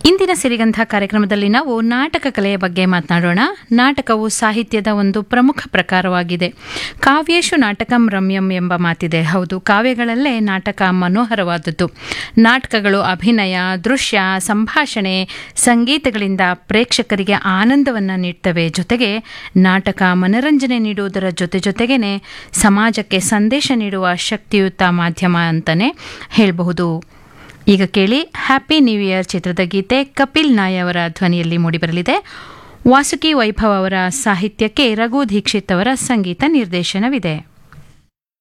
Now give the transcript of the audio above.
ಇಂದಿನ ಸಿರಿಗಂಧ ಕಾರ್ಯಕ್ರಮದಲ್ಲಿ ನಾವು ನಾಟಕ ಕಲೆಯ ಬಗ್ಗೆ ಮಾತನಾಡೋಣ ನಾಟಕವು ಸಾಹಿತ್ಯದ ಒಂದು ಪ್ರಮುಖ ಪ್ರಕಾರವಾಗಿದೆ ಕಾವ್ಯೇಶು ನಾಟಕಂ ರಮ್ಯಂ ಎಂಬ ಮಾತಿದೆ ಹೌದು ಕಾವ್ಯಗಳಲ್ಲೇ ನಾಟಕ ಮನೋಹರವಾದದ್ದು ನಾಟಕಗಳು ಅಭಿನಯ ದೃಶ್ಯ ಸಂಭಾಷಣೆ ಸಂಗೀತಗಳಿಂದ ಪ್ರೇಕ್ಷಕರಿಗೆ ಆನಂದವನ್ನು ನೀಡ್ತವೆ ಜೊತೆಗೆ ನಾಟಕ ಮನರಂಜನೆ ನೀಡುವುದರ ಜೊತೆ ಜೊತೆಗೇನೆ ಸಮಾಜಕ್ಕೆ ಸಂದೇಶ ನೀಡುವ ಶಕ್ತಿಯುತ ಮಾಧ್ಯಮ ಅಂತಲೇ ಹೇಳಬಹುದು ಈಗ ಕೇಳಿ ಹ್ಯಾಪಿ ನ್ಯೂ ಇಯರ್ ಚಿತ್ರದ ಗೀತೆ ಕಪಿಲ್ ನಾಯ್ ಅವರ ಧ್ವನಿಯಲ್ಲಿ ಮೂಡಿಬರಲಿದೆ ವಾಸುಕಿ ವೈಭವ್ ಅವರ ಸಾಹಿತ್ಯಕ್ಕೆ ರಘು ದೀಕ್ಷಿತ್ ಅವರ ಸಂಗೀತ ನಿರ್ದೇಶನವಿದೆ